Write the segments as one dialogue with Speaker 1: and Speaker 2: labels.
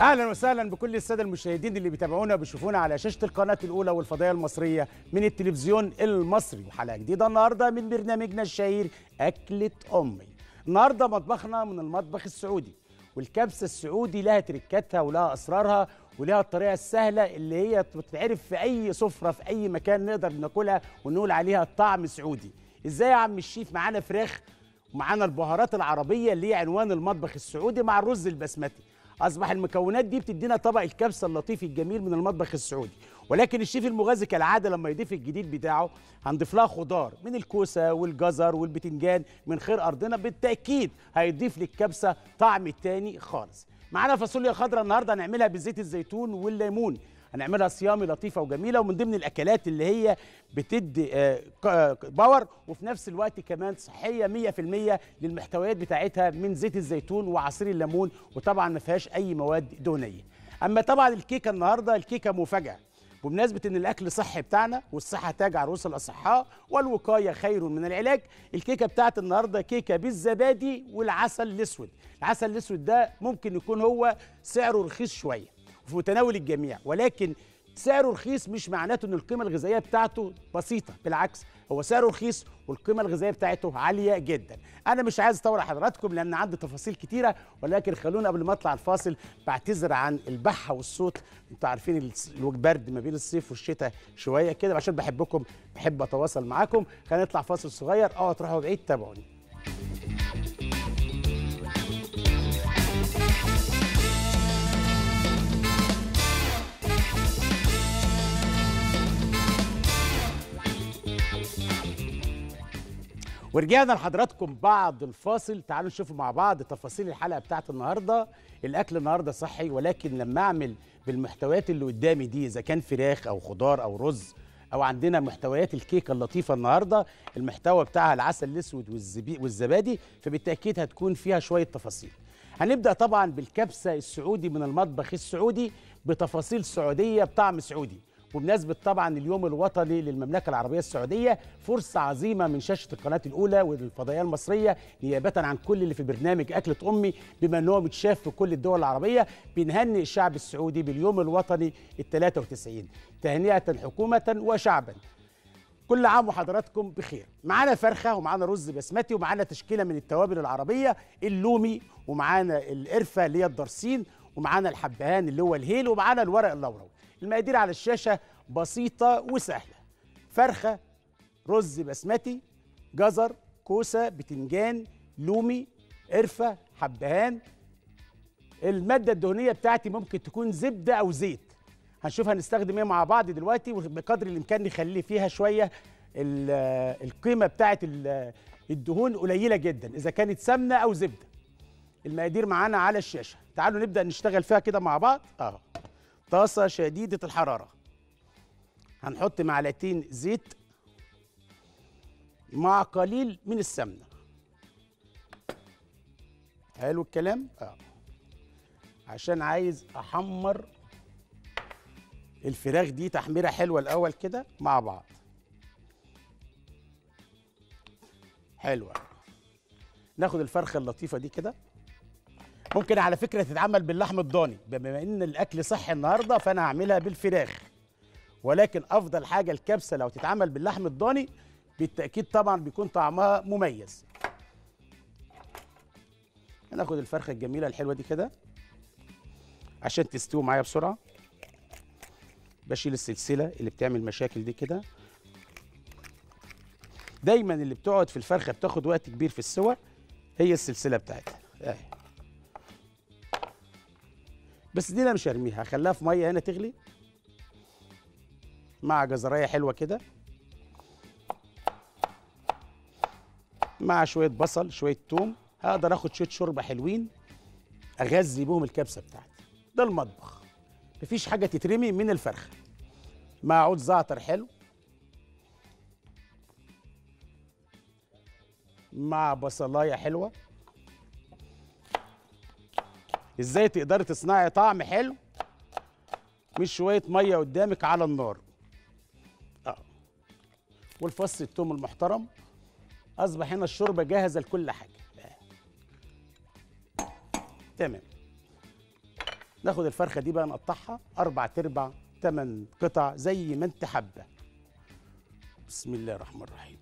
Speaker 1: اهلا وسهلا بكل الساده المشاهدين اللي بيتابعونا وبيشوفونا على شاشه القناه الاولى والفضائيه المصريه من التلفزيون المصري وحلقه جديده النهارده من برنامجنا الشهير اكله امي النهارده مطبخنا من المطبخ السعودي والكبسه السعودي لها تركاتها ولها اسرارها ولها الطريقه السهله اللي هي بتتعرف في اي سفره في اي مكان نقدر ناكلها ونقول عليها طعم سعودي ازاي يا عم الشيف معانا فراخ ومعانا البهارات العربيه اللي هي عنوان المطبخ السعودي مع الرز البسمتي اصبح المكونات دي بتدينا طبق الكبسه اللطيف الجميل من المطبخ السعودي ولكن الشيف المغازي كالعاده لما يضيف الجديد بتاعه هنضيف لها خضار من الكوسه والجزر والبتنجان من خير ارضنا بالتاكيد هيضيف للكبسه طعم تاني خالص معانا فاصوليا خضراء النهارده هنعملها بزيت الزيتون والليمون هنعملها صيامي لطيفه وجميله ومن ضمن الاكلات اللي هي بتدي آه، ك- باور وفي نفس الوقت كمان صحيه 100% للمحتويات بتاعتها من زيت الزيتون وعصير الليمون وطبعا ما فيهاش اي مواد دهنيه اما طبعا الكيكه النهارده الكيكه مفاجاه بمناسبة إن الأكل صحي بتاعنا والصحة تاج عروس الأصحاء والوقاية خير من العلاج، الكيكة بتاعت النهاردة كيكة بالزبادي والعسل الأسود، العسل الأسود ده ممكن يكون هو سعره رخيص شوية وفي متناول الجميع ولكن سعره رخيص مش معناته ان القيمه الغذائيه بتاعته بسيطه بالعكس هو سعره رخيص والقيمه الغذائيه بتاعته عاليه جدا انا مش عايز اطول حضراتكم لان عندي تفاصيل كتيره ولكن خلونا قبل ما اطلع الفاصل بعتذر عن البحه والصوت انتوا عارفين الس- البرد ما بين الصيف والشتاء شويه كده عشان بحبكم بحب اتواصل معاكم خلينا نطلع فاصل صغير اوعوا تروحوا بعيد تابعوني ورجعنا لحضراتكم بعد الفاصل تعالوا نشوفوا مع بعض تفاصيل الحلقه بتاعت النهارده الاكل النهارده صحي ولكن لما اعمل بالمحتويات اللي قدامي دي اذا كان فراخ او خضار او رز او عندنا محتويات الكيكه اللطيفه النهارده المحتوى بتاعها العسل الاسود والزبي والزبادي فبالتاكيد هتكون فيها شويه تفاصيل هنبدا طبعا بالكبسه السعودي من المطبخ السعودي بتفاصيل سعوديه بطعم سعودي وبمناسبة طبعا اليوم الوطني للمملكة العربية السعودية فرصة عظيمة من شاشة القناة الأولى والفضائية المصرية نيابة عن كل اللي في برنامج أكلة أمي بما أنه متشاف في كل الدول العربية بنهنئ الشعب السعودي باليوم الوطني ال 93 تهنئة حكومة وشعبا كل عام وحضراتكم بخير معانا فرخه ومعانا رز بسمتي ومعانا تشكيله من التوابل العربيه اللومي ومعانا القرفه اللي هي الدرسين ومعانا الحبهان اللي هو الهيل ومعانا الورق اللورو المقادير على الشاشه بسيطه وسهله فرخه رز بسمتي جزر كوسه بتنجان لومي قرفه حبهان الماده الدهنيه بتاعتي ممكن تكون زبده او زيت هنشوف هنستخدم ايه مع بعض دلوقتي وبقدر الامكان نخلي فيها شويه ال- القيمه بتاعت ال- الدهون قليله جدا اذا كانت سمنه او زبده المقادير معانا على الشاشه تعالوا نبدا نشتغل فيها كده مع بعض اه طاسه شديده الحراره هنحط معلقتين زيت مع قليل من السمنه حلو الكلام اه عشان عايز احمر الفراخ دي تحميره حلوه الاول كده مع بعض حلوه ناخد الفرخه اللطيفه دي كده ممكن على فكره تتعمل باللحم الضاني بما ان الاكل صحي النهارده فانا هعملها بالفراخ ولكن افضل حاجه الكبسه لو تتعمل باللحم الضاني بالتاكيد طبعا بيكون طعمها مميز ناخد الفرخه الجميله الحلوه دي كده عشان تستوي معايا بسرعه بشيل السلسله اللي بتعمل مشاكل دي كده دايما اللي بتقعد في الفرخه بتاخد وقت كبير في السوى هي السلسله بتاعتها اهي بس دي انا مش هرميها هخليها في ميه هنا تغلي مع جزرايه حلوه كده مع شويه بصل شويه توم هقدر اخد شويه شوربه حلوين اغذي بيهم الكبسه بتاعتي ده المطبخ مفيش حاجه تترمي من الفرخه مع عود زعتر حلو مع بصلايه حلوه ازاي تقدري تصنعي طعم حلو مش شويه ميه قدامك على النار اه والفص الثوم المحترم اصبح هنا الشوربه جاهزه لكل حاجه آه. تمام ناخد الفرخه دي بقى نقطعها اربع تربع ثمان قطع زي ما انت حابه بسم الله الرحمن الرحيم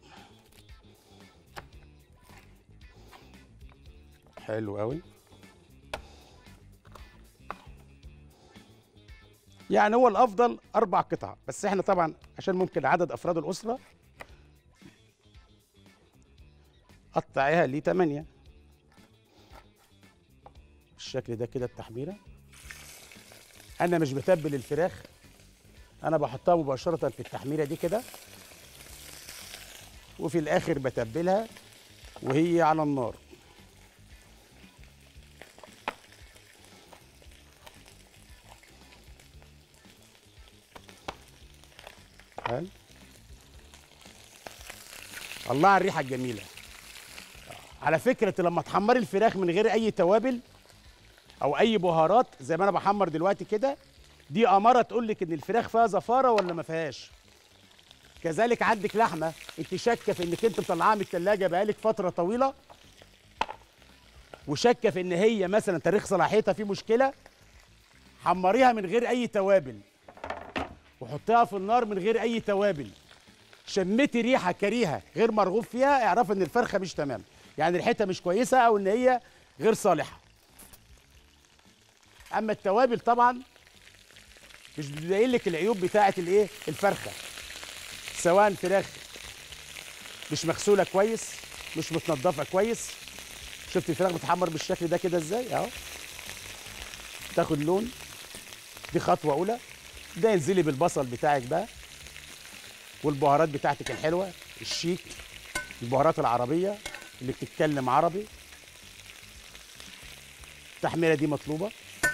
Speaker 1: حلو قوي يعني هو الافضل اربع قطع بس احنا طبعا عشان ممكن عدد افراد الاسره قطعيها لي 8 بالشكل ده كده التحميره انا مش بتبل الفراخ انا بحطها مباشره في التحميره دي كده وفي الاخر بتبلها وهي على النار حلو الله على الريحه الجميله على فكره لما تحمري الفراخ من غير اي توابل او اي بهارات زي ما انا بحمر دلوقتي كده دي اماره تقول لك ان الفراخ فيها زفاره ولا ما فيهاش كذلك عندك لحمه انت شاكه في انك انت مطلعاها من الثلاجه بقالك فتره طويله وشاكه في ان هي مثلا تاريخ صلاحيتها فيه مشكله حمريها من غير اي توابل وحطيها في النار من غير اي توابل شمتي ريحه كريهه غير مرغوب فيها اعرف ان الفرخه مش تمام يعني ريحتها مش كويسه او ان هي غير صالحه اما التوابل طبعا مش بتبين لك العيوب بتاعه الايه الفرخه سواء فراخ مش مغسوله كويس مش متنضفه كويس شفت الفراخ بتحمر بالشكل ده كده ازاي اهو تاخد لون دي خطوه اولى ده انزلي بالبصل بتاعك بقى والبهارات بتاعتك الحلوه الشيك البهارات العربيه اللي بتتكلم عربي التحميره دي مطلوبه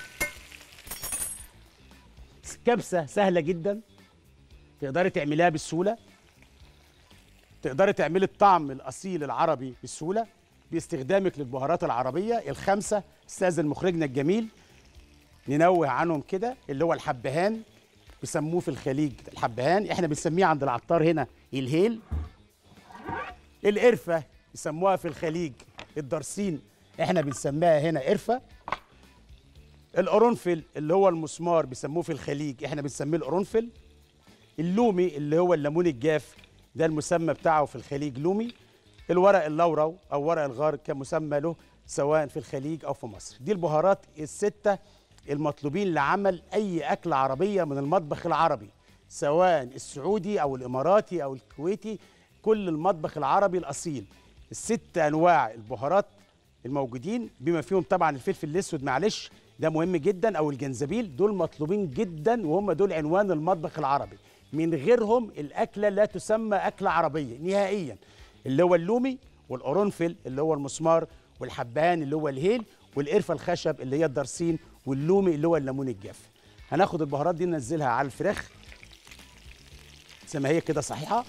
Speaker 1: كبسه سهله جدا تقدري تعمليها بسهوله تقدري تعملي الطعم الاصيل العربي بسهوله باستخدامك للبهارات العربيه الخمسه استاذن مخرجنا الجميل ننوه عنهم كده اللي هو الحبهان بيسموه في الخليج الحبهان احنا بنسميه عند العطار هنا الهيل القرفه يسموها في الخليج الدرسين احنا بنسميها هنا قرفه القرنفل اللي هو المسمار بيسموه في الخليج احنا بنسميه القرنفل اللومي اللي هو الليمون الجاف ده المسمى بتاعه في الخليج لومي الورق اللورو او ورق الغار كمسمى له سواء في الخليج او في مصر دي البهارات السته المطلوبين لعمل اي اكله عربيه من المطبخ العربي سواء السعودي او الاماراتي او الكويتي كل المطبخ العربي الاصيل الست انواع البهارات الموجودين بما فيهم طبعا الفلفل الاسود معلش ده مهم جدا او الجنزبيل دول مطلوبين جدا وهم دول عنوان المطبخ العربي من غيرهم الاكله لا تسمى اكله عربيه نهائيا اللي هو اللومي والقرنفل اللي هو المسمار والحبهان اللي هو الهيل والقرفه الخشب اللي هي الدرسين واللومي اللي هو الليمون الجاف هناخد البهارات دي ننزلها على الفراخ زي ما هي كده صحيحه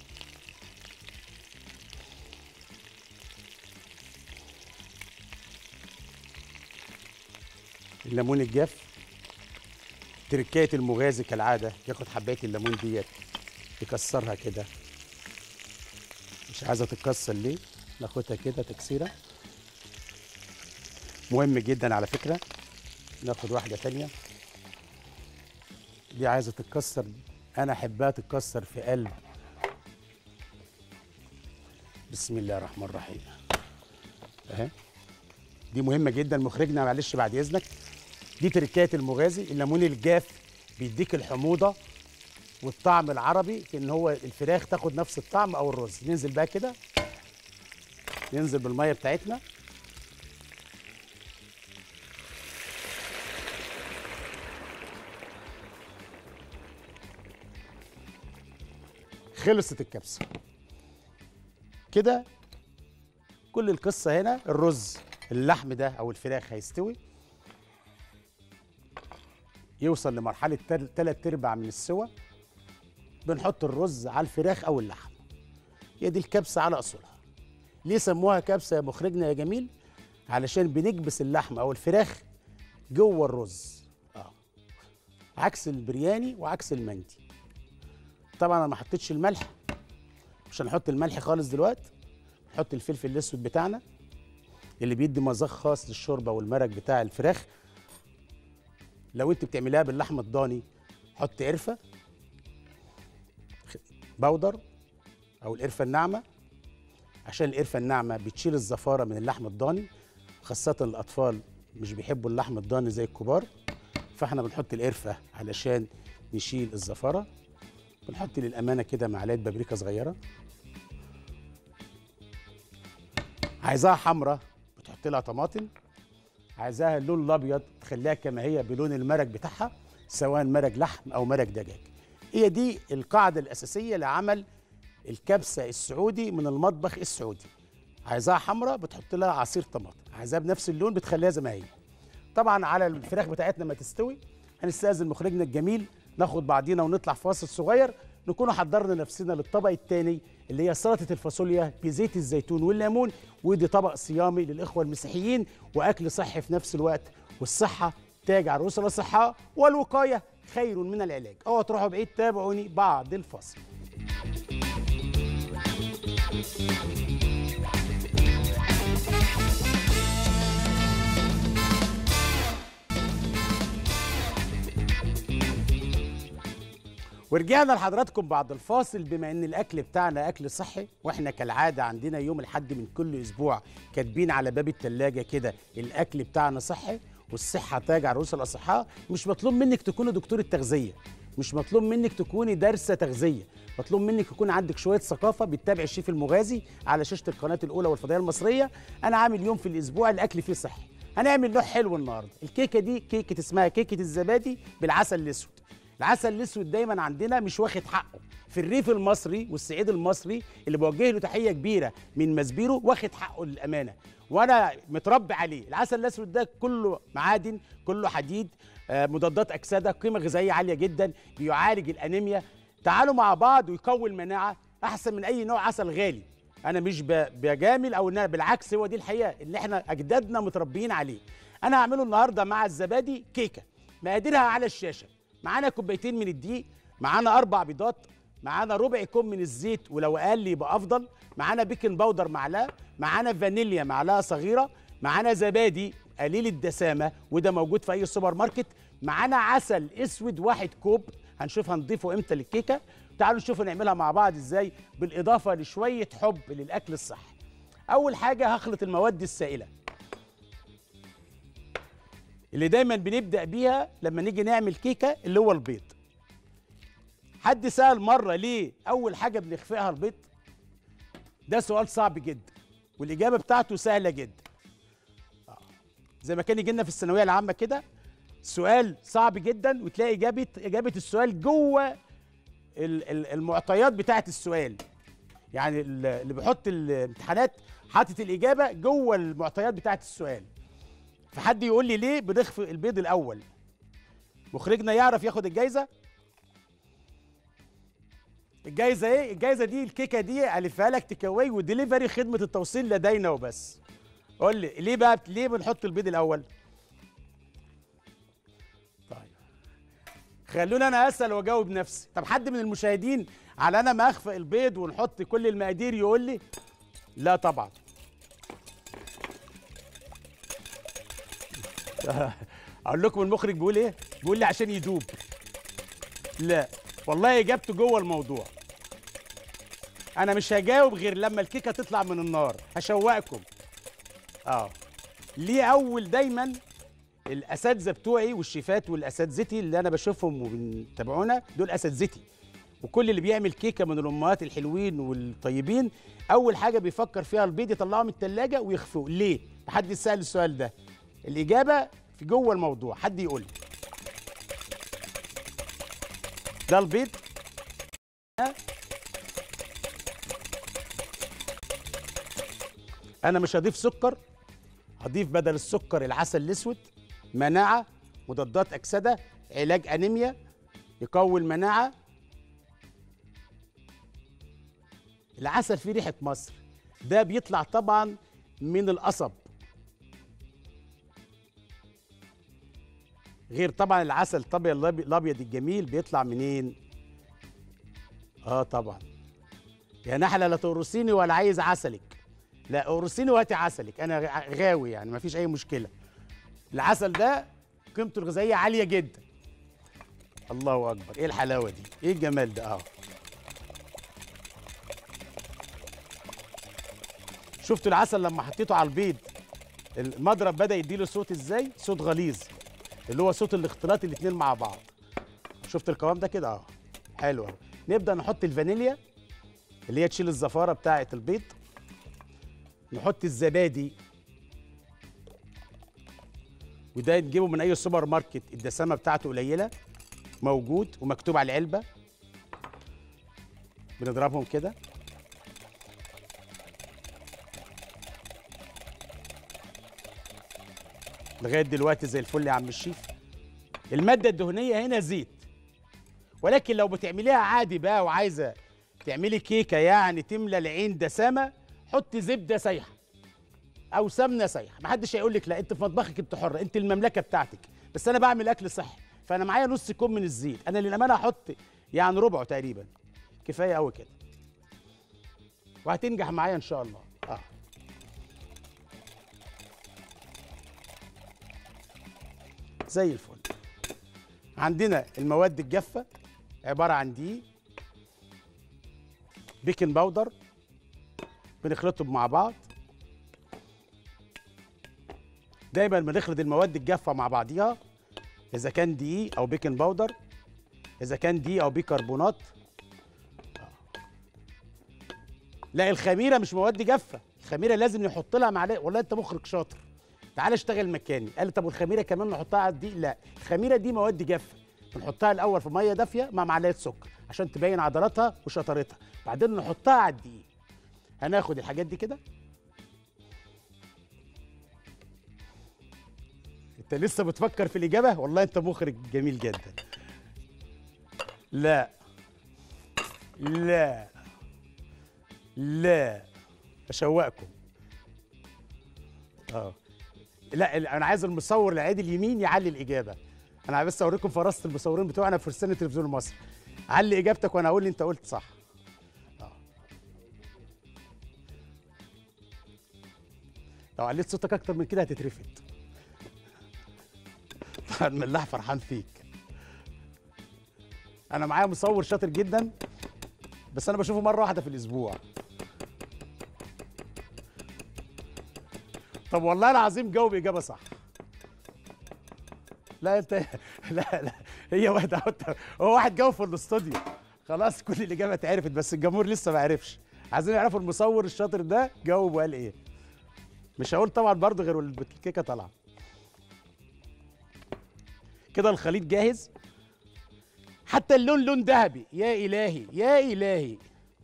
Speaker 1: الليمون الجاف تركايه المغازي كالعاده ياخد حبايه الليمون ديت يكسرها كده مش عايزه تتكسر ليه ناخدها كده تكسيره مهم جدا على فكره ناخد واحده تانية دي عايزه تتكسر انا احبها تتكسر في قلب بسم الله الرحمن الرحيم اهي دي مهمه جدا مخرجنا معلش بعد اذنك دي تركايه المغازي الليمون الجاف بيديك الحموضه والطعم العربي في ان هو الفراخ تاخد نفس الطعم او الرز ننزل بقى كده ننزل بالميه بتاعتنا خلصت الكبسه كده كل القصه هنا الرز اللحم ده او الفراخ هيستوي يوصل لمرحله تل- تلات ارباع من السوى بنحط الرز على الفراخ او اللحم هي دي الكبسه على اصولها ليه سموها كبسه يا مخرجنا يا جميل علشان بنكبس اللحم او الفراخ جوه الرز اه عكس البرياني وعكس المندي طبعا انا ما حطيتش الملح مش هنحط الملح خالص دلوقتي نحط الفلفل الاسود بتاعنا اللي بيدي مذاق خاص للشوربه والمرق بتاع الفراخ لو انت بتعمليها باللحم الضاني حط قرفه بودر او القرفه الناعمه عشان القرفه الناعمه بتشيل الزفاره من اللحم الضاني خاصه الاطفال مش بيحبوا اللحم الضاني زي الكبار فاحنا بنحط القرفه علشان نشيل الزفاره بنحط للامانه كده معلقه بابريكا صغيره عايزاها حمراء بتحط لها طماطم عايزاها اللون الابيض تخليها كما هي بلون المرق بتاعها سواء مرق لحم او مرق دجاج هي دي القاعده الاساسيه لعمل الكبسه السعودي من المطبخ السعودي عايزاها حمراء بتحط لها عصير طماطم عايزاها بنفس اللون بتخليها زي ما هي طبعا على الفراخ بتاعتنا ما تستوي هنستاذن مخرجنا الجميل ناخد بعضينا ونطلع فاصل صغير نكون حضرنا نفسنا للطبق الثاني اللي هي سلطه الفاصوليا بزيت الزيتون والليمون ودي طبق صيامي للاخوه المسيحيين واكل صحي في نفس الوقت والصحه تاج على رؤوس الاصحاء والوقايه خير من العلاج اوعوا تروحوا بعيد تابعوني بعد الفاصل ورجعنا لحضراتكم بعد الفاصل بما ان الاكل بتاعنا اكل صحي واحنا كالعاده عندنا يوم الحد من كل اسبوع كاتبين على باب التلاجة كده الاكل بتاعنا صحي والصحه تاج على رؤوس الاصحاء مش مطلوب منك تكوني دكتور التغذيه مش مطلوب منك تكوني دارسه تغذيه مطلوب منك يكون عندك شويه ثقافه بتتابع الشيف المغازي على شاشه القناه الاولى والفضائيه المصريه انا عامل يوم في الاسبوع الاكل فيه صحي هنعمل نوع حلو النهارده الكيكه دي كيكه اسمها كيكه الزبادي بالعسل الاسود العسل الاسود دايما عندنا مش واخد حقه في الريف المصري والصعيد المصري اللي بوجه له تحيه كبيره من مسبيرو واخد حقه للامانه وانا متربي عليه العسل الاسود ده كله معادن كله حديد آه، مضادات اكسده قيمه غذائيه عاليه جدا بيعالج الانيميا تعالوا مع بعض ويقوي المناعه احسن من اي نوع عسل غالي انا مش ب- بجامل او ان أنا بالعكس هو دي الحقيقه اللي احنا اجدادنا متربيين عليه انا هعمله النهارده مع الزبادي كيكه مقاديرها على الشاشه معانا كوبايتين من الدقيق معانا اربع بيضات معانا ربع كوب من الزيت ولو اقل يبقى افضل معانا بيكنج باودر معلقه معانا فانيليا معلقه صغيره معانا زبادي قليل الدسامه وده موجود في اي سوبر ماركت معانا عسل اسود واحد كوب هنشوف هنضيفه امتى للكيكه تعالوا نشوف نعملها مع بعض ازاي بالاضافه لشويه حب للاكل الصحي اول حاجه هخلط المواد السائله اللي دايما بنبدا بيها لما نيجي نعمل كيكه اللي هو البيض حد سال مره ليه اول حاجه بنخفقها البيض ده سؤال صعب جدا والاجابه بتاعته سهله جدا آه. زي ما كان يجي لنا في الثانويه العامه كده سؤال صعب جدا وتلاقي اجابه اجابه السؤال جوه ال- ال- المعطيات بتاعه السؤال يعني ال- اللي بيحط الامتحانات حاطط الاجابه جوه المعطيات بتاعه السؤال فحد يقول لي ليه بنخفق البيض الاول مخرجنا يعرف ياخد الجايزه الجايزه ايه الجايزه دي الكيكه دي الفها لك تكاوي وديليفري خدمه التوصيل لدينا وبس قول لي ليه بقى ليه بنحط البيض الاول طيب خلونا انا اسال واجاوب نفسي طب حد من المشاهدين على انا ما اخفق البيض ونحط كل المقادير يقول لي لا طبعا اقول لكم المخرج بيقول ايه بيقول لي عشان يدوب لا والله اجابته جوه الموضوع انا مش هجاوب غير لما الكيكه تطلع من النار هشوقكم اه ليه اول دايما الاساتذه بتوعي والشيفات والاساتذتي اللي انا بشوفهم وبنتابعونا دول اساتذتي وكل اللي بيعمل كيكه من الامهات الحلوين والطيبين اول حاجه بيفكر فيها البيض يطلعه من الثلاجه ويخفوه ليه حد يسال السؤال ده الاجابه في جوه الموضوع حد يقول لي ده البيض ها؟ انا مش هضيف سكر هضيف بدل السكر العسل الاسود مناعه مضادات اكسده علاج انيميا يقوي المناعه العسل فيه ريحه مصر ده بيطلع طبعا من القصب غير طبعا العسل الطبيعي الأبي- الابيض الجميل بيطلع منين اه طبعا يا نحله لا تقرصيني ولا عايز عسلك لا قرصيني وهاتي عسلك انا غ- غاوي يعني مفيش اي مشكله العسل ده قيمته الغذائيه عاليه جدا الله اكبر ايه الحلاوه دي ايه الجمال ده اهو شفتوا العسل لما حطيته على البيض المضرب بدا يديله صوت ازاي صوت غليظ اللي هو صوت الاختلاط الاتنين مع بعض شفت القوام ده كده اهو حلو اهو نبدا نحط الفانيليا اللي هي تشيل الزفاره بتاعه البيض نحط الزبادي وده نجيبه من اي سوبر ماركت الدسامه بتاعته قليله موجود ومكتوب على العلبه بنضربهم كده لغايه دلوقتي زي الفل يا عم الشيف الماده الدهنيه هنا زيت ولكن لو بتعمليها عادي بقى وعايزه تعملي كيكه يعني تملى العين دسامه حطي زبده سايحه او سمنه سايحه محدش هيقول لك لا انت في مطبخك انت حره انت المملكه بتاعتك بس انا بعمل اكل صحي فانا معايا نص كوب من الزيت انا للامانه هحط يعني ربعه تقريبا كفايه قوي كده وهتنجح معايا ان شاء الله اه زي الفل عندنا المواد الجافه عباره عن دقيق بيكنج باودر بنخلطهم مع بعض دايما بنخلط المواد الجافه مع بعضيها اذا كان دقيق او بيكنج باودر اذا كان دقيق او بيكربونات لا الخميره مش مواد جافه الخميره لازم نحط لها معلقه والله انت مخرج شاطر تعال اشتغل مكاني قال لي طب والخميره كمان نحطها على الدقيق لا الخميره دي مواد جافه بنحطها الاول في ميه دافيه مع معلقه سكر عشان تبين عضلاتها وشطارتها بعدين نحطها على الدقيق هناخد الحاجات دي كده انت لسه بتفكر في الاجابه والله انت مخرج جميل جدا لا لا لا اشوقكم اه لا انا عايز المصور العادي اليمين يعلي الاجابه انا بس اوريكم فراسه المصورين بتوعنا في فرسان التلفزيون المصري علي اجابتك وانا اقول لي انت قلت صح آه. لو عليت صوتك اكتر من كده هتترفد طبعا الملاح فرحان فيك انا معايا مصور شاطر جدا بس انا بشوفه مره واحده في الاسبوع طب والله العظيم جاوب اجابه صح لا انت لا لا هي واحده هو واحد جاوب في الاستوديو خلاص كل الاجابه اتعرفت بس الجمهور لسه ما عرفش عايزين يعرفوا المصور الشاطر ده جاوب وقال ايه مش هقول طبعا برضه غير الكيكه طالعه كده الخليط جاهز حتى اللون لون ذهبي يا الهي يا الهي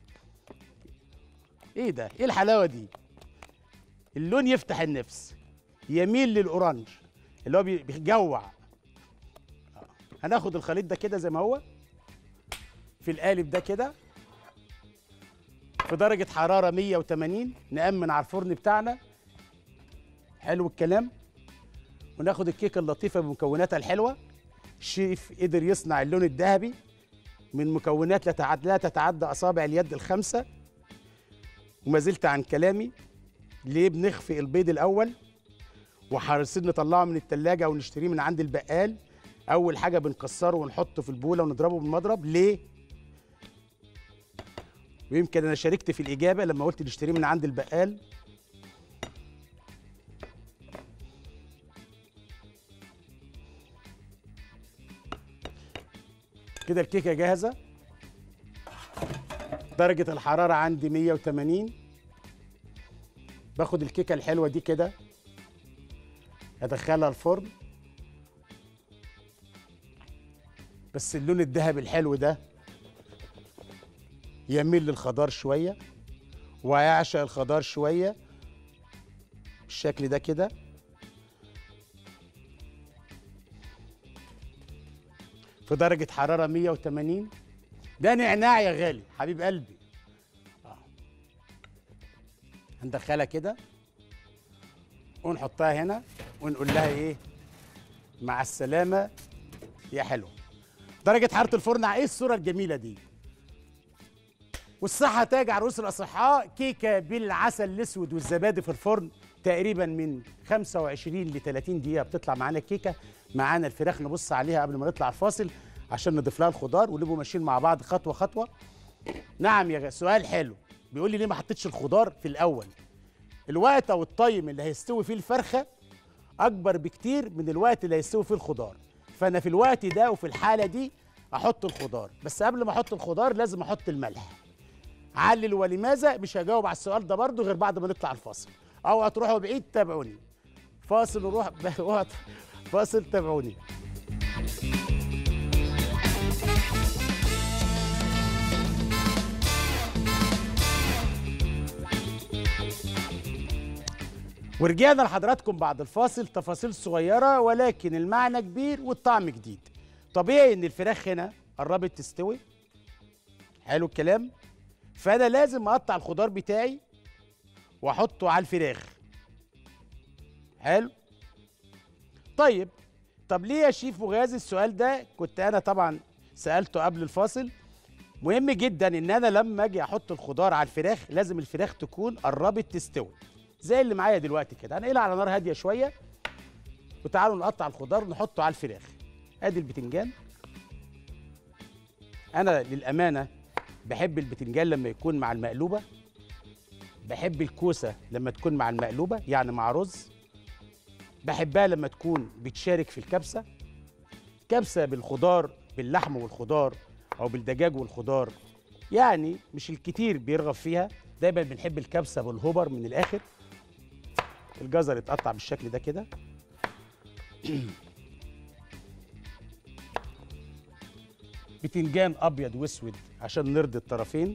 Speaker 1: ايه ده ايه الحلاوه دي اللون يفتح النفس يميل للاورانج اللي هو بيجوع هناخد الخليط ده كده زي ما هو في القالب ده كده في درجة حرارة 180 نأمن على الفرن بتاعنا حلو الكلام وناخد الكيكة اللطيفة بمكوناتها الحلوة الشيف قدر يصنع اللون الذهبي من مكونات لا تتعدى لا تتعدى أصابع اليد الخمسة وما زلت عن كلامي ليه بنخفي البيض الأول وحريصين نطلعه من التلاجة أو نشتريه من عند البقال أول حاجة بنكسره ونحطه في البولة ونضربه بالمضرب ليه؟ ويمكن أنا شاركت في الإجابة لما قلت نشتريه من عند البقال كده الكيكة جاهزة درجة الحرارة عندي 180 باخد الكيكة الحلوة دي كده ادخلها الفرن بس اللون الذهبي الحلو ده يميل للخضار شوية ويعشق الخضار شوية بالشكل ده كده في درجة حرارة 180 ده نعناع يا غالي حبيب قلبي آه. هندخلها كده ونحطها هنا ونقول لها ايه مع السلامة يا حلو درجة حرارة الفرن ايه الصورة الجميلة دي والصحة تاج على رؤوس الأصحاء كيكة بالعسل الأسود والزبادي في الفرن تقريبا من 25 ل 30 دقيقة بتطلع معانا الكيكة معانا الفراخ نبص عليها قبل ما نطلع الفاصل عشان نضيف لها الخضار ونبقوا ماشيين مع بعض خطوه خطوه نعم يا غ... سؤال حلو بيقول لي ليه ما حطيتش الخضار في الاول الوقت او الطيم اللي هيستوي فيه الفرخه اكبر بكتير من الوقت اللي هيستوي فيه الخضار فانا في الوقت ده وفي الحاله دي احط الخضار بس قبل ما احط الخضار لازم احط الملح علل ولماذا مش هجاوب على السؤال ده برضو غير بعد ما نطلع الفاصل اوعى تروحوا بعيد تابعوني فاصل وروح اوعى فاصل تابعوني ورجعنا لحضراتكم بعد الفاصل تفاصيل صغيرة ولكن المعنى كبير والطعم جديد طبيعي ان الفراخ هنا قربت تستوي حلو الكلام فانا لازم اقطع الخضار بتاعي واحطه على الفراخ حلو طيب طب ليه يا شيف مغازي السؤال ده كنت انا طبعا سالته قبل الفاصل مهم جدا ان انا لما اجي احط الخضار على الفراخ لازم الفراخ تكون قربت تستوي زي اللي معايا دلوقتي كده هنقلها على نار هاديه شويه وتعالوا نقطع الخضار نحطه على الفراخ ادي البتنجان انا للامانه بحب البتنجان لما يكون مع المقلوبه بحب الكوسه لما تكون مع المقلوبه يعني مع رز بحبها لما تكون بتشارك في الكبسه كبسه بالخضار باللحم والخضار او بالدجاج والخضار يعني مش الكتير بيرغب فيها دايما بنحب الكبسه بالهبر من الاخر الجزر يتقطع بالشكل ده كده بتنجان ابيض واسود عشان نرضي الطرفين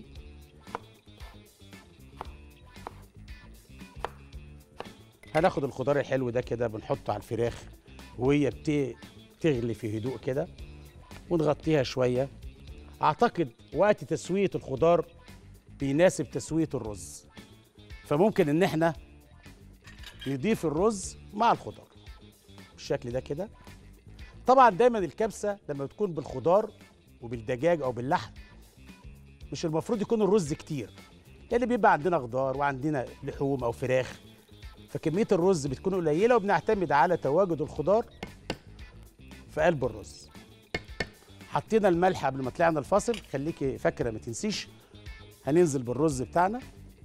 Speaker 1: هناخد الخضار الحلو ده كده بنحطه على الفراخ وهي بت- بتغلي في هدوء كده ونغطيها شويه اعتقد وقت تسويه الخضار بيناسب تسويه الرز فممكن ان احنا نضيف الرز مع الخضار بالشكل ده كده طبعا دايما الكبسه لما بتكون بالخضار وبالدجاج او باللحم مش المفروض يكون الرز كتير لان بيبقى عندنا خضار وعندنا لحوم او فراخ فكميه الرز بتكون قليله وبنعتمد على تواجد الخضار في قلب الرز حطينا الملح قبل ما طلعنا الفاصل خليكي فاكره ما تنسيش هننزل بالرز بتاعنا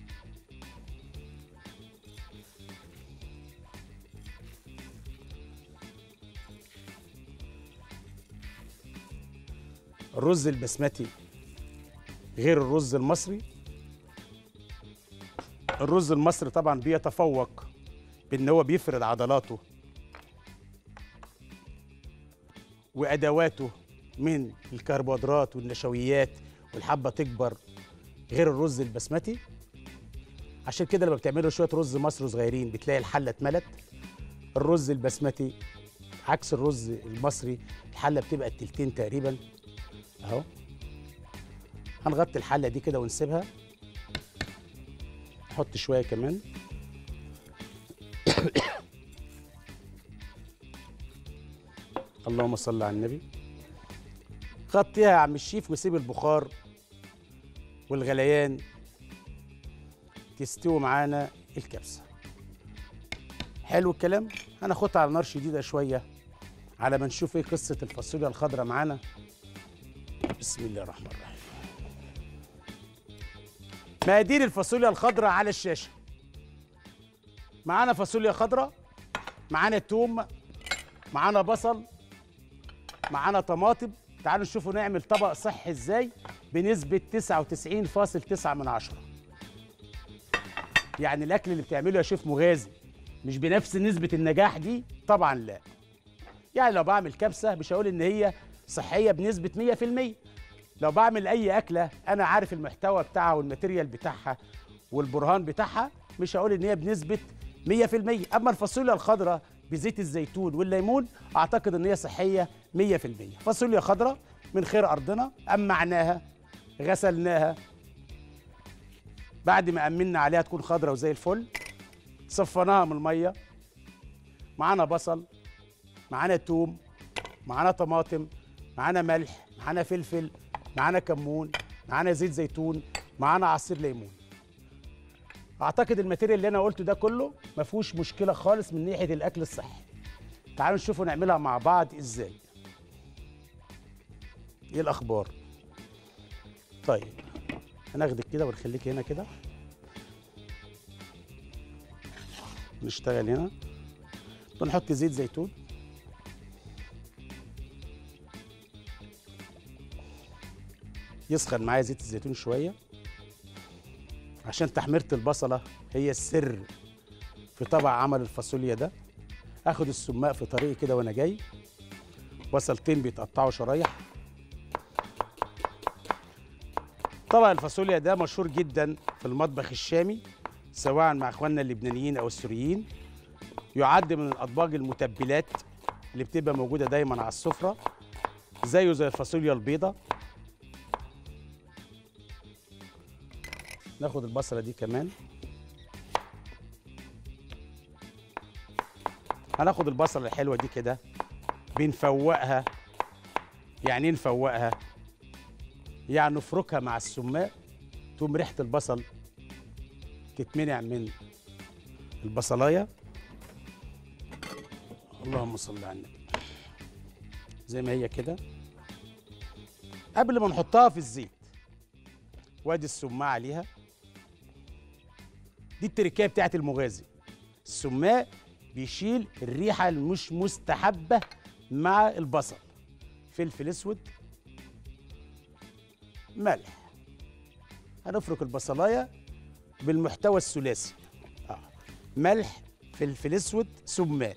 Speaker 1: الرز البسمتي غير الرز المصري الرز المصري طبعا بيتفوق بان هو بيفرد عضلاته وادواته من الكربوهيدرات والنشويات والحبه تكبر غير الرز البسمتي عشان كده لما بتعملوا شويه رز مصري صغيرين بتلاقي الحله اتملت الرز البسمتي عكس الرز المصري الحله بتبقى التلتين تقريبا اهو هنغطي الحله دي كده ونسيبها نحط شويه كمان اللهم صل على النبي غطيها يا عم الشيف وسيب البخار والغليان تستوي معانا الكبسه حلو الكلام هناخدها على نار شديده شويه على ما نشوف ايه قصه الفاصوليا الخضراء معانا بسم الله الرحمن الرحيم مقادير الفاصوليا الخضراء على الشاشه معانا فاصوليا خضراء معانا توم معانا بصل معانا طماطم تعالوا نشوفوا نعمل طبق صحي ازاي بنسبة 99.9 من عشرة يعني الأكل اللي بتعمله يا شيف مغازي مش بنفس نسبة النجاح دي طبعا لا يعني لو بعمل كبسة مش هقول إن هي صحية بنسبة 100% لو بعمل أي أكلة أنا عارف المحتوى بتاعها والماتيريال بتاعها والبرهان بتاعها مش هقول إن هي بنسبة 100% أما الفاصوليا الخضراء بزيت الزيتون والليمون أعتقد إن هي صحية 100% فاصوليا خضراء من خير أرضنا أمعناها غسلناها بعد ما أمنا عليها تكون خضراء وزي الفل صفناها من المية معانا بصل معانا توم معانا طماطم معانا ملح معانا فلفل معانا كمون معانا زيت زيتون معانا عصير ليمون اعتقد الماتيريال اللي انا قلته ده كله ما فيهوش مشكله خالص من ناحيه الاكل الصحي تعالوا نشوفوا نعملها مع بعض ازاي ايه الاخبار طيب هناخدك كده ونخليك هنا كده نشتغل هنا بنحط زيت زيتون يسخن معايا زيت الزيتون شويه عشان تحميره البصله هي السر في طبق عمل الفاصوليا ده اخد السماق في طريقي كده وانا جاي بصلتين بيتقطعوا شرايح طبق الفاصوليا ده مشهور جدا في المطبخ الشامي سواء مع اخواننا اللبنانيين او السوريين يعد من الاطباق المتبلات اللي بتبقى موجوده دايما على السفره زيه زي الفاصوليا البيضاء ناخد البصله دي كمان هناخد البصله الحلوه دي كده بنفوقها يعني ايه نفوقها يعني نفركها مع السماق تقوم ريحه البصل تتمنع من البصلايه اللهم صل على النبي زي ما هي كده قبل ما نحطها في الزيت وادي السماء عليها دي التركية بتاعت المغازي السماء بيشيل الريحة المش مستحبة مع البصل فلفل اسود ملح هنفرك البصلايه بالمحتوى الثلاثي آه. ملح فلفل اسود سمان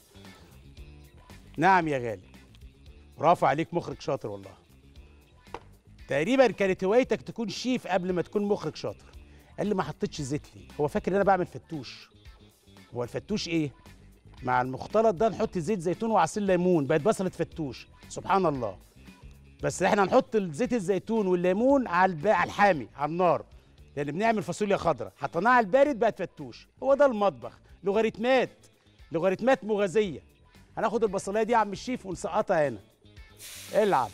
Speaker 1: نعم يا غالي رافع عليك مخرج شاطر والله تقريبا كانت هوايتك تكون شيف قبل ما تكون مخرج شاطر قال لي ما حطيتش زيت ليه هو فاكر ان انا بعمل فتوش هو الفتوش ايه مع المختلط ده نحط زيت زيتون وعصير ليمون بقت بصله فتوش سبحان الله بس احنا هنحط زيت الزيتون والليمون على الب... على الحامي على النار لان بنعمل فاصوليا خضراء حطيناها على البارد بقت فتوش هو ده المطبخ لوغاريتمات لوغاريتمات مغازيه هناخد البصلايه دي يا عم الشيف ونسقطها هنا العب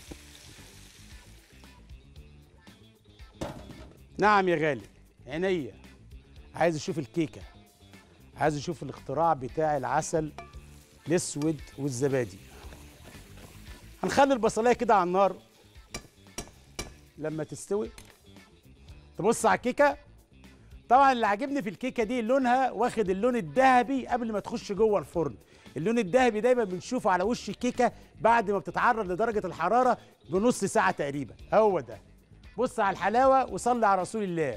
Speaker 1: نعم يا غالي عينيا عايز اشوف الكيكه عايز اشوف الاختراع بتاع العسل الاسود والزبادي هنخلي البصلايه كده على النار لما تستوي تبص على الكيكه طبعا اللي عاجبني في الكيكه دي لونها واخد اللون الذهبي قبل ما تخش جوه الفرن اللون الذهبي دايما بنشوفه على وش الكيكه بعد ما بتتعرض لدرجه الحراره بنص ساعه تقريبا هو ده بص على الحلاوه وصلي على رسول الله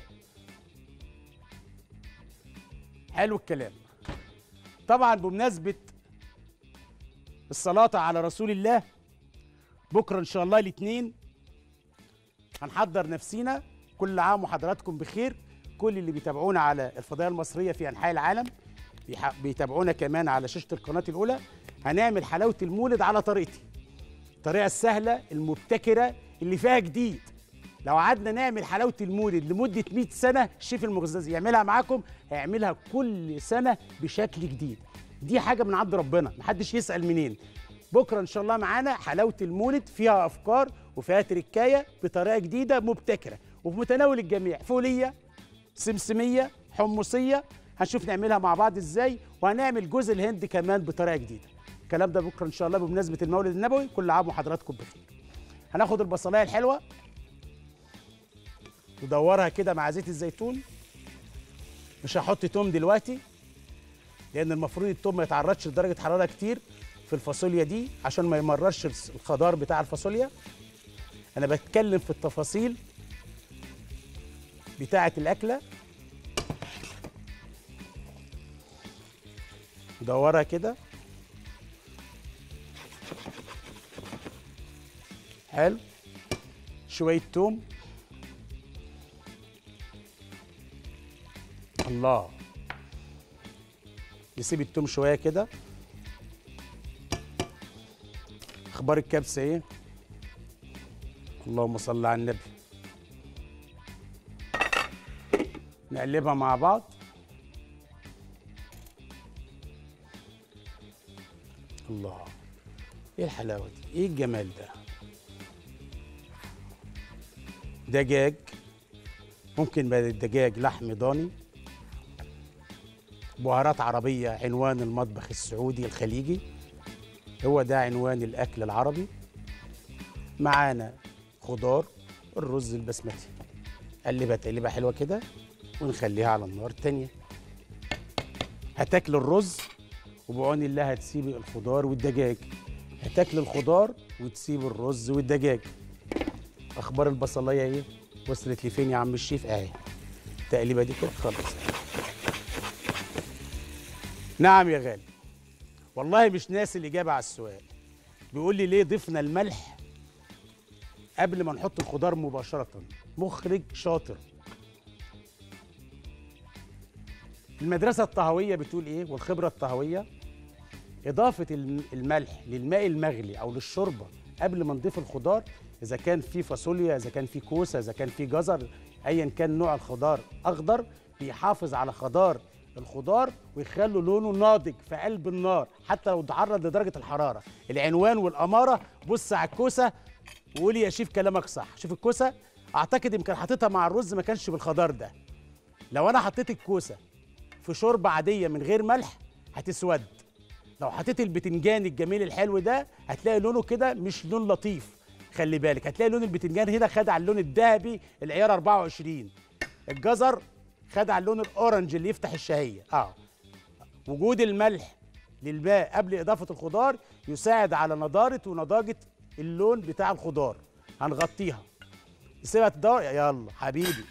Speaker 1: حلو الكلام طبعا بمناسبه الصلاه على رسول الله بكره ان شاء الله الاثنين هنحضر نفسينا كل عام وحضراتكم بخير كل اللي بيتابعونا على الفضائيه المصريه في انحاء العالم بيح- بيتابعونا كمان على شاشه القناه الاولى هنعمل حلاوه المولد على طريقتي الطريقه السهله المبتكره اللي فيها جديد لو قعدنا نعمل حلاوه المولد لمده 100 سنه الشيف المغزازي يعملها معاكم هيعملها كل سنه بشكل جديد دي حاجه من عند ربنا محدش يسال منين بكره ان شاء الله معانا حلاوه المولد فيها افكار وفيها تركايه بطريقه جديده مبتكره وفي متناول الجميع فوليه سمسميه حمصيه هنشوف نعملها مع بعض ازاي وهنعمل جوز الهند كمان بطريقه جديده الكلام ده بكره ان شاء الله بمناسبه المولد النبوي كل عام وحضراتكم بخير هناخد البصلايه الحلوه ندورها كده مع زيت الزيتون مش هحط توم دلوقتي لان المفروض التوم ما يتعرضش لدرجه حراره كتير في الفاصوليا دي عشان ما يمررش الخضار بتاع الفاصوليا انا بتكلم في التفاصيل بتاعه الاكله ندورها كده حلو شويه توم الله نسيب التوم شويه كده اخبار الكبسه ايه اللهم صل على النبي نقلبها مع بعض الله ايه الحلاوه دي ايه الجمال ده دجاج ممكن بدل الدجاج لحم ضاني بهارات عربية عنوان المطبخ السعودي الخليجي هو ده عنوان الاكل العربي معانا خضار الرز البسمتي قلبها تقليبه حلوه كده ونخليها على النار التانية هتاكل الرز وبعون الله هتسيبي الخضار والدجاج هتاكل الخضار وتسيب الرز والدجاج اخبار البصلايه ايه وصلت لي فين يا عم الشيف اهي التقليبه دي كده خلاص نعم يا غالي والله مش ناسي الاجابه على السؤال بيقول لي ليه ضفنا الملح قبل ما نحط الخضار مباشره مخرج شاطر المدرسه الطهويه بتقول ايه والخبره الطهويه اضافه الم- الملح للماء المغلي او للشوربه قبل ما نضيف الخضار اذا كان في فاصوليا اذا كان في كوسه اذا كان في جزر ايا كان نوع الخضار اخضر بيحافظ على خضار الخضار ويخلوا لونه ناضج في قلب النار حتى لو اتعرض لدرجه الحراره العنوان والاماره بص على الكوسه وقولي يا شيف كلامك صح شوف الكوسه اعتقد يمكن حطيتها مع الرز ما كانش بالخضار ده لو انا حطيت الكوسه في شوربه عاديه من غير ملح هتسود لو حطيت البتنجان الجميل الحلو ده هتلاقي لونه كده مش لون لطيف خلي بالك هتلاقي لون البتنجان هنا خد على اللون الذهبي العيار 24 الجزر خد على اللون الاورنج اللي يفتح الشهيه اه وجود الملح للماء قبل اضافه الخضار يساعد على نضاره ونضاجه اللون بتاع الخضار هنغطيها نسيبها تدور يلا حبيبي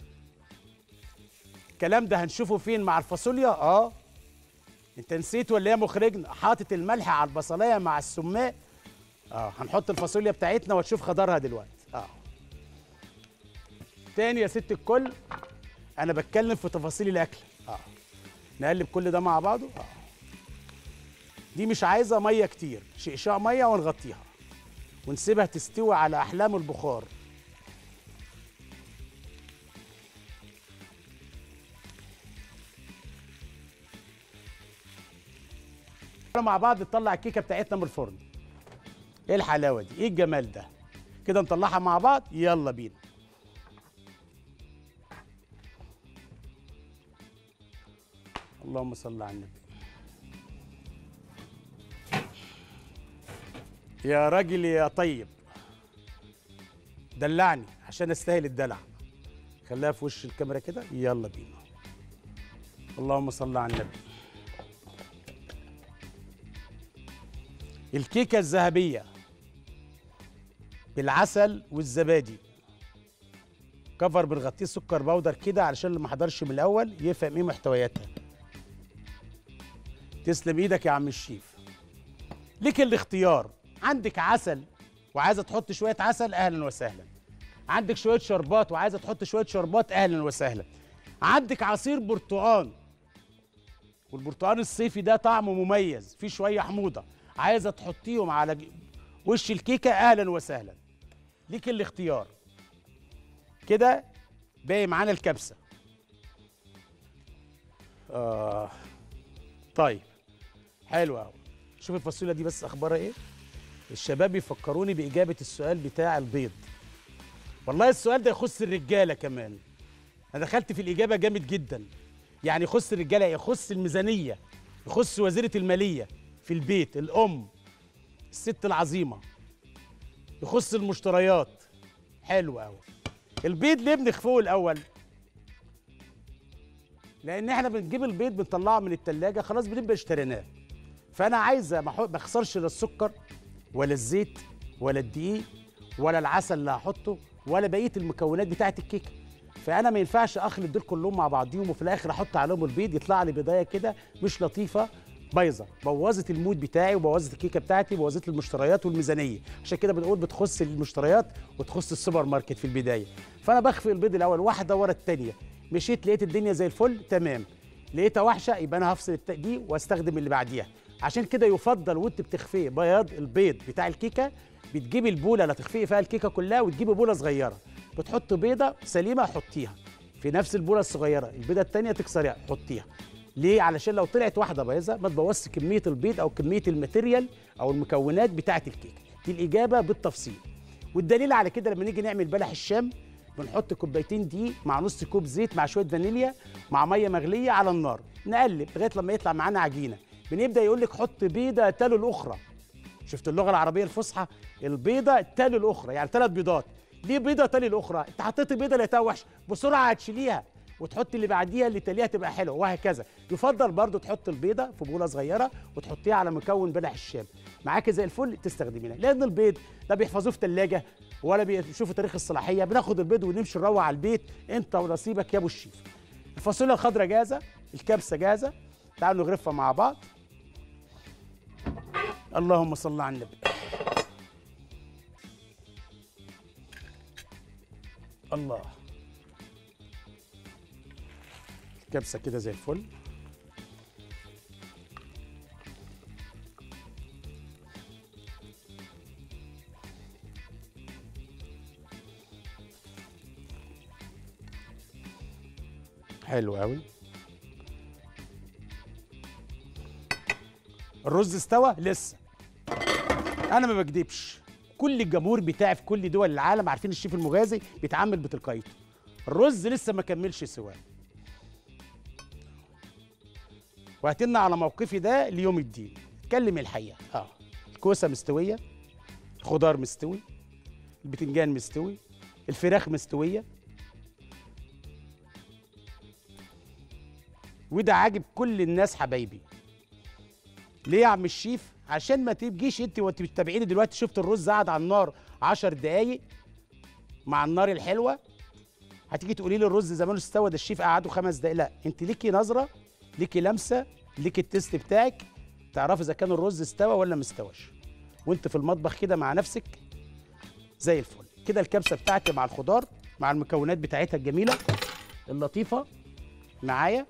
Speaker 1: الكلام ده هنشوفه فين مع الفاصوليا اه انت نسيت ولا ايه يا مخرجنا حاطط الملح على البصلايه مع السماق اه هنحط الفاصوليا بتاعتنا وتشوف خضرها دلوقتي اه تاني يا ست الكل انا بتكلم في تفاصيل الاكل اه نقلب كل ده مع بعضه اه دي مش عايزه ميه كتير شقشاق ميه ونغطيها ونسيبها تستوي على احلام البخار مع بعض نطلع الكيكه بتاعتنا من الفرن ايه الحلاوه دي ايه الجمال ده كده نطلعها مع بعض يلا بينا اللهم صل على النبي يا راجل يا طيب دلعني عشان استاهل الدلع خليها في وش الكاميرا كده يلا بينا اللهم صل على النبي الكيكه الذهبيه بالعسل والزبادي كفر بنغطيه سكر بودر كده علشان اللي ما حضرش من الاول يفهم ايه محتوياتها تسلم ايدك يا عم الشيف ليك الاختيار عندك عسل وعايزه تحط شويه عسل اهلا وسهلا عندك شويه شربات وعايزه تحط شويه شربات اهلا وسهلا عندك عصير برتقان والبرتقان الصيفي ده طعمه مميز فيه شويه حموضه عايزه تحطيهم على ج- وش الكيكه اهلا وسهلا ليك الاختيار كده باقي معانا الكبسه آه طيب حلو قوي شوف الفاصوليا دي بس اخبارها ايه الشباب يفكروني باجابه السؤال بتاع البيض والله السؤال ده يخص الرجاله كمان انا دخلت في الاجابه جامد جدا يعني يخص الرجاله يخص الميزانيه يخص وزيره الماليه في البيت الام الست العظيمه يخص المشتريات حلو قوي البيض ليه بنخفوه الاول لان احنا بنجيب البيض بنطلعه من التلاجة خلاص بنبقى اشتريناه فانا عايزه ما أحط- ما اخسرش لا السكر ولا الزيت ولا الدقيق ولا العسل اللي هحطه ولا بقيه المكونات بتاعه الكيكه فانا ما ينفعش اخلط دول كلهم مع بعضيهم وفي الاخر احط عليهم البيض يطلع لي بضايه كده مش لطيفه بايظه بوظت المود بتاعي وبوظت الكيكه بتاعتي وبوظت لي المشتريات والميزانيه عشان كده بنقول بتخص المشتريات وتخص السوبر ماركت في البدايه فانا بخفي البيض الاول واحده ورا الثانيه مشيت لقيت الدنيا زي الفل تمام لقيتها وحشه يبقى انا هفصل الت- دي واستخدم اللي بعديها عشان كده يفضل وانت بتخفيه بياض البيض بتاع الكيكه بتجيبي البوله اللي هتخفيه فيها الكيكه كلها وتجيبي بوله صغيره بتحط بيضه سليمه حطيها في نفس البوله الصغيره البيضه الثانيه تكسريها حطيها ليه علشان لو طلعت واحده بايظه ما تبوظش كميه البيض او كميه الماتيريال او المكونات بتاعه الكيكه دي الاجابه بالتفصيل والدليل على كده لما نيجي نعمل بلح الشام بنحط كوبايتين دقيق مع نص كوب زيت مع شويه فانيليا مع ميه مغليه على النار نقلب لغايه لما يطلع معانا عجينه بنبدا يقول لك حط بيضه تلو الاخرى شفت اللغه العربيه الفصحى البيضه تالي الاخرى يعني ثلاث بيضات ليه بيضه تالي الاخرى انت حطيت البيضه لقيتها وحشه بسرعه هتشيليها وتحط اللي بعديها اللي تليها تبقى حلوه وهكذا يفضل برضو تحط البيضه في بوله صغيره وتحطيها على مكون بلح الشام معاك زي الفل تستخدمينها لان البيض لا بيحفظوه في ثلاجه ولا بيشوفوا تاريخ الصلاحيه بناخد البيض ونمشي نروح على البيت انت ونصيبك يا ابو الشيف الفاصوليا الخضراء جاهزه الكبسه جاهزه تعالوا نغرفها مع بعض اللهم صل على النبي الله الكبسه كده زي الفل حلو قوي الرز استوى لسه انا ما بكدبش كل الجمهور بتاعي في كل دول العالم عارفين الشيف المغازي بيتعامل بتلقائيته الرز لسه ما كملش سواه واعتمدنا على موقفي ده ليوم الدين اتكلم الحقيقه اه الكوسه مستويه الخضار مستوي البتنجان مستوي الفراخ مستويه وده عاجب كل الناس حبايبي ليه يا عم الشيف عشان ما تبجيش انت وانت بتتابعيني دلوقتي شفت الرز قاعد على النار 10 دقايق مع النار الحلوه هتيجي تقولي لي الرز زمانه استوى ده الشيف قعده خمس دقايق لا انت ليكي نظره ليكي لمسه ليكي التست بتاعك تعرفي اذا كان الرز استوى ولا ما استواش وانت في المطبخ كده مع نفسك زي الفل كده الكبسه بتاعتي مع الخضار مع المكونات بتاعتها الجميله اللطيفه معايا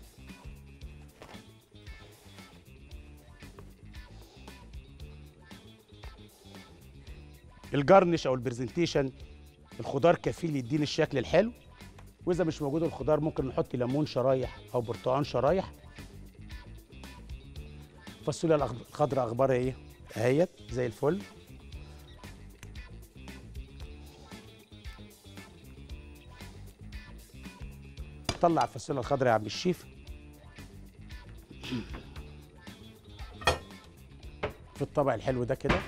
Speaker 1: الجرنش او البرزنتيشن الخضار كفيل يديني الشكل الحلو واذا مش موجود الخضار ممكن نحط ليمون شرايح او برتقان شرايح الفاصوليا الأخض- الخضراء اخبارها ايه اهيت زي الفل طلع الفاصوليا الخضراء يا عم الشيف في الطبق الحلو ده كده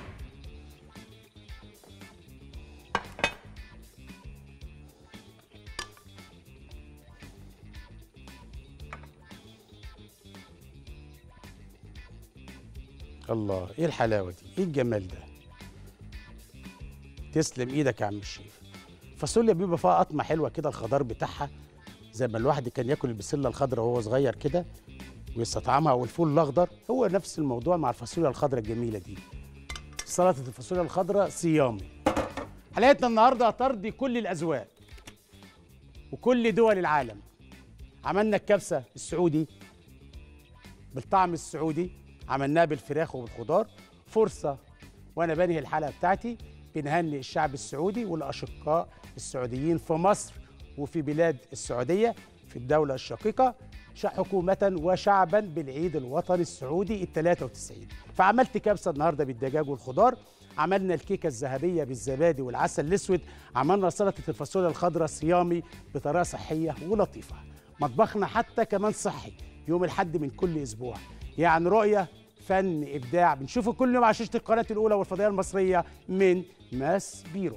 Speaker 1: الله ايه الحلاوه دي ايه الجمال ده تسلم ايدك يا عم الشيف فاصوليا بيبقى فيها قطمه حلوه كده الخضار بتاعها زي ما الواحد كان ياكل البسله الخضراء وهو صغير كده ويستطعمها او الفول الاخضر هو نفس الموضوع مع الفاصوليا الخضراء الجميله دي سلطه الفاصوليا الخضراء صيامي حلقتنا النهارده ترضي كل الاذواق وكل دول العالم عملنا الكبسه السعودي بالطعم السعودي عملناها بالفراخ وبالخضار فرصة وأنا بنهي الحلقة بتاعتي بنهني الشعب السعودي والأشقاء السعوديين في مصر وفي بلاد السعودية في الدولة الشقيقة ش- حكومة وشعبا بالعيد الوطني السعودي ال 93 فعملت كبسة النهاردة بالدجاج والخضار عملنا الكيكة الذهبية بالزبادي والعسل الأسود عملنا سلطة الفاصوليا الخضراء صيامي بطريقة صحية ولطيفة مطبخنا حتى كمان صحي يوم الحد من كل اسبوع يعني رؤيه فن ابداع بنشوفه كل يوم على شاشه القناه الاولى والفضائيه المصريه من ماس بيرو